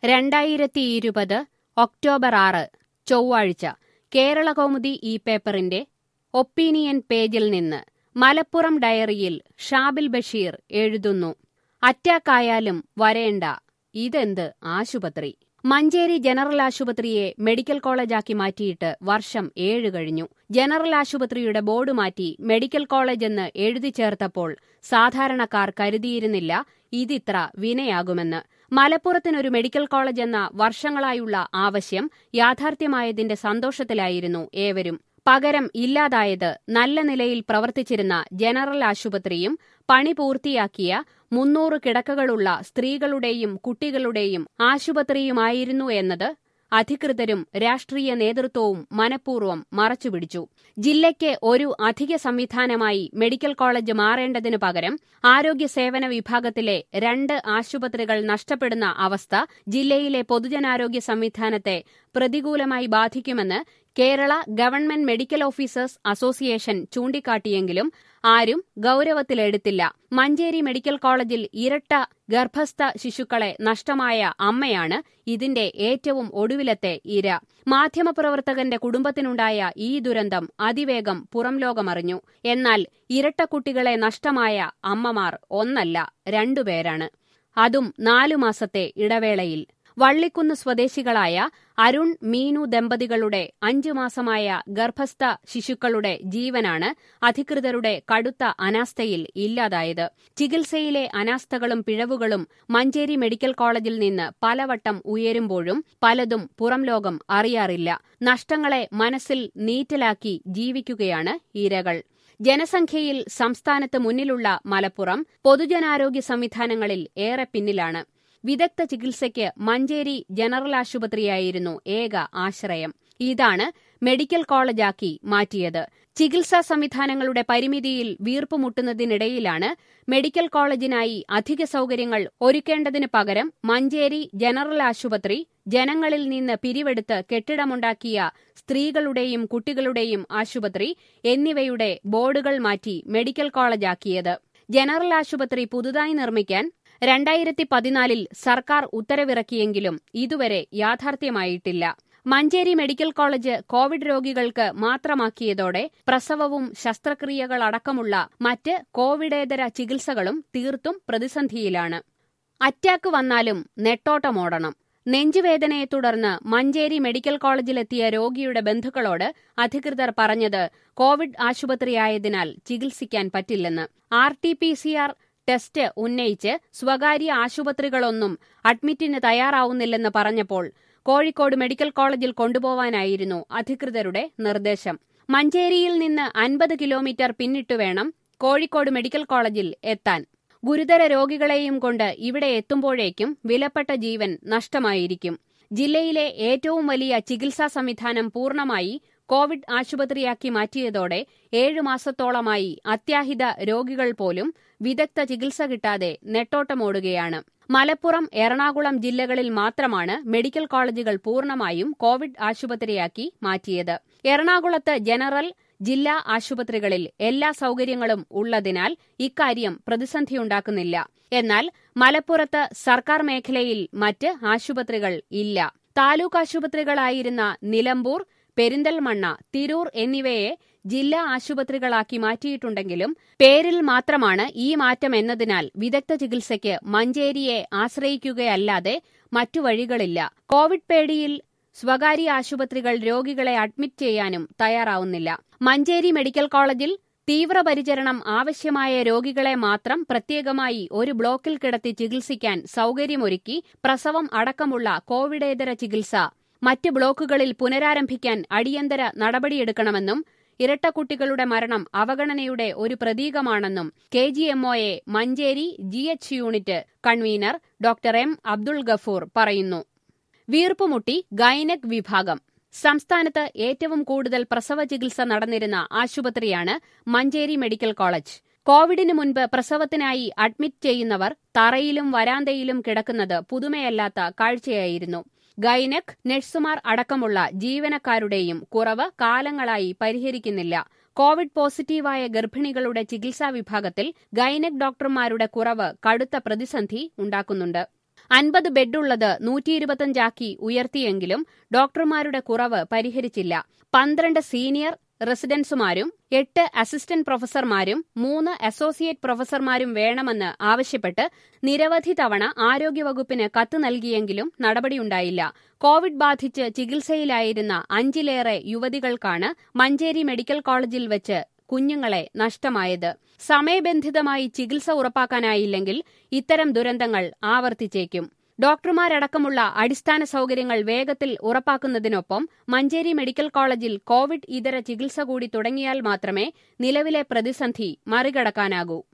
രണ്ടായിരത്തി ഇരുപത് ഒക്ടോബർ ആറ് ചൊവ്വാഴ്ച കേരളകൗമുദി ഈ പേപ്പറിന്റെ ഒപ്പീനിയൻ പേജിൽ നിന്ന് മലപ്പുറം ഡയറിയിൽ ഷാബിൽ ബഷീർ എഴുതുന്നു അറ്റാക്കായാലും വരേണ്ട ഇതെന്ത് ആശുപത്രി മഞ്ചേരി ജനറൽ ആശുപത്രിയെ മെഡിക്കൽ കോളേജാക്കി മാറ്റിയിട്ട് വർഷം ഏഴ് കഴിഞ്ഞു ജനറൽ ആശുപത്രിയുടെ ബോർഡ് മാറ്റി മെഡിക്കൽ കോളേജ് എന്ന് എഴുതി ചേർത്തപ്പോൾ സാധാരണക്കാർ കരുതിയിരുന്നില്ല ഇതിത്ര വിനയാകുമെന്ന് മലപ്പുറത്തിനൊരു മെഡിക്കൽ കോളേജ് എന്ന വർഷങ്ങളായുള്ള ആവശ്യം യാഥാർത്ഥ്യമായതിന്റെ സന്തോഷത്തിലായിരുന്നു ഏവരും പകരം ഇല്ലാതായത് നല്ല നിലയിൽ പ്രവർത്തിച്ചിരുന്ന ജനറൽ ആശുപത്രിയും പണി പൂർത്തിയാക്കിയ മുന്നൂറ് കിടക്കകളുള്ള സ്ത്രീകളുടെയും കുട്ടികളുടെയും ആശുപത്രിയുമായിരുന്നു എന്നത് അധികൃതരും രാഷ്ട്രീയ നേതൃത്വവും മനഃപൂർവ്വം മറച്ചുപിടിച്ചു ജില്ലയ്ക്ക് ഒരു അധിക സംവിധാനമായി മെഡിക്കൽ കോളേജ് മാറേണ്ടതിനു പകരം ആരോഗ്യ സേവന വിഭാഗത്തിലെ രണ്ട് ആശുപത്രികൾ നഷ്ടപ്പെടുന്ന അവസ്ഥ ജില്ലയിലെ പൊതുജനാരോഗ്യ സംവിധാനത്തെ പ്രതികൂലമായി ബാധിക്കുമെന്ന് Kerala government medical officers association ചൂണ്ടിക്കാട്ടിയെങ്കിലും ആരും ഗൌരവത്തിലെടുത്തില്ല മഞ്ചേരി മെഡിക്കൽ കോളേജിൽ ഇരട്ട ഗർഭസ്ഥ ശിശുക്കളെ നഷ്ടമായ അമ്മയാണ് ഇതിന്റെ ഏറ്റവും ഒടുവിലത്തെ ഇര മാധ്യമപ്രവർത്തകന്റെ കുടുംബത്തിനുണ്ടായ ഈ ദുരന്തം അതിവേഗം പുറംലോകമറിഞ്ഞു എന്നാൽ ഇരട്ട കുട്ടികളെ നഷ്ടമായ അമ്മമാർ ഒന്നല്ല രണ്ടുപേരാണ് അതും നാലു മാസത്തെ ഇടവേളയിൽ വള്ളിക്കുന്ന് സ്വദേശികളായ അരുൺ മീനു ദമ്പതികളുടെ അഞ്ചു മാസമായ ഗർഭസ്ഥ ശിശുക്കളുടെ ജീവനാണ് അധികൃതരുടെ കടുത്ത അനാസ്ഥയിൽ ഇല്ലാതായത് ചികിത്സയിലെ അനാസ്ഥകളും പിഴവുകളും മഞ്ചേരി മെഡിക്കൽ കോളേജിൽ നിന്ന് പലവട്ടം ഉയരുമ്പോഴും പലതും പുറംലോകം അറിയാറില്ല നഷ്ടങ്ങളെ മനസ്സിൽ നീറ്റലാക്കി ജീവിക്കുകയാണ് ഇരകൾ ജനസംഖ്യയിൽ സംസ്ഥാനത്ത് മുന്നിലുള്ള മലപ്പുറം പൊതുജനാരോഗ്യ സംവിധാനങ്ങളിൽ ഏറെ പിന്നിലാണ് വിദഗ്ധ ചികിത്സയ്ക്ക് മഞ്ചേരി ജനറൽ ആശുപത്രിയായിരുന്നു ഏക ആശ്രയം ഇതാണ് മെഡിക്കൽ കോളേജാക്കി മാറ്റിയത് ചികിത്സാ സംവിധാനങ്ങളുടെ പരിമിതിയിൽ വീർപ്പുമുട്ടുന്നതിനിടയിലാണ് മെഡിക്കൽ കോളേജിനായി അധിക സൗകര്യങ്ങൾ ഒരുക്കേണ്ടതിനു പകരം മഞ്ചേരി ജനറൽ ആശുപത്രി ജനങ്ങളിൽ നിന്ന് പിരിവെടുത്ത് കെട്ടിടമുണ്ടാക്കിയ സ്ത്രീകളുടെയും കുട്ടികളുടെയും ആശുപത്രി എന്നിവയുടെ ബോർഡുകൾ മാറ്റി മെഡിക്കൽ കോളേജാക്കിയത് ജനറൽ ആശുപത്രി പുതുതായി നിർമ്മിക്കാൻ രണ്ടായിരത്തി പതിനാലിൽ സർക്കാർ ഉത്തരവിറക്കിയെങ്കിലും ഇതുവരെ യാഥാർത്ഥ്യമായിട്ടില്ല മഞ്ചേരി മെഡിക്കൽ കോളേജ് കോവിഡ് രോഗികൾക്ക് മാത്രമാക്കിയതോടെ പ്രസവവും ശസ്ത്രക്രിയകളടക്കമുള്ള മറ്റ് കോവിഡേതര ചികിത്സകളും തീർത്തും പ്രതിസന്ധിയിലാണ് അറ്റാക്ക് വന്നാലും നെട്ടോട്ടമോടണം നെഞ്ചുവേദനയെ തുടർന്ന് മഞ്ചേരി മെഡിക്കൽ കോളേജിലെത്തിയ രോഗിയുടെ ബന്ധുക്കളോട് അധികൃതർ പറഞ്ഞത് കോവിഡ് ആശുപത്രിയായതിനാൽ ചികിത്സിക്കാൻ പറ്റില്ലെന്ന് R T P C R test ഉന്നയിച്ച് സ്വകാര്യ ആശുപത്രികളൊന്നും അഡ്മിറ്റിന് തയ്യാറാവുന്നില്ലെന്ന് പറഞ്ഞപ്പോൾ കോഴിക്കോട് മെഡിക്കൽ കോളേജിൽ കൊണ്ടുപോവാനായിരുന്നു അധികൃതരുടെ നിർദ്ദേശം മഞ്ചേരിയിൽ നിന്ന് അൻപത് കിലോമീറ്റർ പിന്നിട്ടു വേണം കോഴിക്കോട് മെഡിക്കൽ കോളേജിൽ എത്താൻ ഗുരുതര രോഗികളെയും കൊണ്ട് ഇവിടെ എത്തുമ്പോഴേക്കും വിലപ്പെട്ട ജീവൻ നഷ്ടമായിരിക്കും ജില്ലയിലെ ഏറ്റവും വലിയ ചികിത്സാ സംവിധാനം പൂർണ്ണമായി കോവിഡ് ആശുപത്രിയാക്കി മാറ്റിയതോടെ ഏഴു മാസത്തോളമായി അത്യാഹിത രോഗികൾ പോലും വിദഗ്ധ ചികിത്സ കിട്ടാതെ നെട്ടോട്ടമോടുകയാണ് മലപ്പുറം എറണാകുളം ജില്ലകളിൽ മാത്രമാണ് മെഡിക്കൽ കോളേജുകൾ പൂർണ്ണമായും കോവിഡ് ആശുപത്രിയാക്കി മാറ്റിയത് എറണാകുളത്ത് ജനറൽ ജില്ലാ ആശുപത്രികളിൽ എല്ലാ സൗകര്യങ്ങളും ഉള്ളതിനാൽ ഇക്കാര്യം പ്രതിസന്ധിയുണ്ടാക്കുന്നില്ല എന്നാൽ മലപ്പുറത്ത് സർക്കാർ മേഖലയിൽ മറ്റ് ആശുപത്രികൾ ഇല്ല താലൂക്ക് ആശുപത്രികളായിരുന്ന നിലമ്പൂർ പെരിന്തൽമണ്ണ തിരൂർ എന്നിവയെ ജില്ലാ ആശുപത്രികളാക്കി മാറ്റിയിട്ടുണ്ടെങ്കിലും പേരിൽ മാത്രമാണ് ഈ മാറ്റം എന്നതിനാൽ വിദഗ്ധ ചികിത്സയ്ക്ക് മഞ്ചേരിയെ ആശ്രയിക്കുകയല്ലാതെ മറ്റു വഴികളില്ല കോവിഡ് പേടിയിൽ സ്വകാര്യ ആശുപത്രികൾ രോഗികളെ അഡ്മിറ്റ് ചെയ്യാനും തയ്യാറാവുന്നില്ല മഞ്ചേരി മെഡിക്കൽ കോളേജിൽ തീവ്രപരിചരണം ആവശ്യമായ രോഗികളെ മാത്രം പ്രത്യേകമായി ഒരു ബ്ലോക്കിൽ കിടത്തി ചികിത്സിക്കാൻ സൗകര്യമൊരുക്കി പ്രസവം അടക്കമുള്ള കോവിഡേതര ചികിത്സ മറ്റ് ബ്ലോക്കുകളിൽ പുനരാരംഭിക്കാൻ അടിയന്തര നടപടിയെടുക്കണമെന്നും ഇരട്ടക്കുട്ടികളുടെ മരണം അവഗണനയുടെ ഒരു പ്രതീകമാണെന്നും കെ ജി എംഒയെ Manjeri G H unit convener doctor M Abdul Gafoor പറയുന്നു വീർപ്പുമുട്ടി ഗൈനക് വിഭാഗം സംസ്ഥാനത്ത് ഏറ്റവും കൂടുതൽ പ്രസവ ചികിത്സ നടന്നിരുന്ന ആശുപത്രിയാണ് മഞ്ചേരി മെഡിക്കൽ കോളേജ് കോവിഡിന് മുൻപ് പ്രസവത്തിനായി അഡ്മിറ്റ് ചെയ്യുന്നവർ തറയിലും വരാന്തയിലും കിടക്കുന്നത് പുതുമയല്ലാത്ത കാഴ്ചയായിരുന്നു ഗൈനക് നഴ്സുമാർ അടക്കമുള്ള ജീവനക്കാരുടെയും കുറവ് കാലങ്ങളായി പരിഹരിക്കുന്നില്ല കോവിഡ് പോസിറ്റീവായ ഗർഭിണികളുടെ ചികിത്സാ വിഭാഗത്തിൽ ഗൈനക് ഡോക്ടർമാരുടെ കുറവ് കടുത്ത പ്രതിസന്ധി ഉണ്ടാക്കുന്നുണ്ട് അൻപത് ബെഡുള്ളത് നൂറ്റി ഇരുപത്തഞ്ചാക്കി ഉയർത്തിയെങ്കിലും ഡോക്ടർമാരുടെ കുറവ് പരിഹരിച്ചില്ല പന്ത്രണ്ട് സീനിയർ റെസിഡൻസുമാരും എട്ട് അസിസ്റ്റന്റ് പ്രൊഫസർമാരും മൂന്ന് അസോസിയേറ്റ് പ്രൊഫസർമാരും വേണമെന്ന് ആവശ്യപ്പെട്ട് നിരവധി തവണ ആരോഗ്യവകുപ്പിന് കത്ത് നൽകിയെങ്കിലും നടപടിയുണ്ടായില്ല കോവിഡ് ബാധിച്ച് ചികിത്സയിലായിരുന്ന അഞ്ചിലേറെ യുവതികൾക്കാണ് മഞ്ചേരി മെഡിക്കൽ കോളേജിൽ വെച്ച് കുഞ്ഞുങ്ങളെ നഷ്ടമായത് സമയബന്ധിതമായി ചികിത്സ ഉറപ്പാക്കാനായില്ലെങ്കിൽ ഇത്തരം ദുരന്തങ്ങൾ ആവർത്തിച്ചേക്കും ഡോക്ടർമാരടക്കമുള്ള അടിസ്ഥാന സൗകര്യങ്ങൾ വേഗത്തിൽ ഉറപ്പാക്കുന്നതിനൊപ്പം മഞ്ചേരി മെഡിക്കൽ കോളേജിൽ കോവിഡ് ഇതര ചികിത്സ കൂടി തുടങ്ങിയാൽ മാത്രമേ നിലവിലെ പ്രതിസന്ധി മറികടക്കാനാകൂ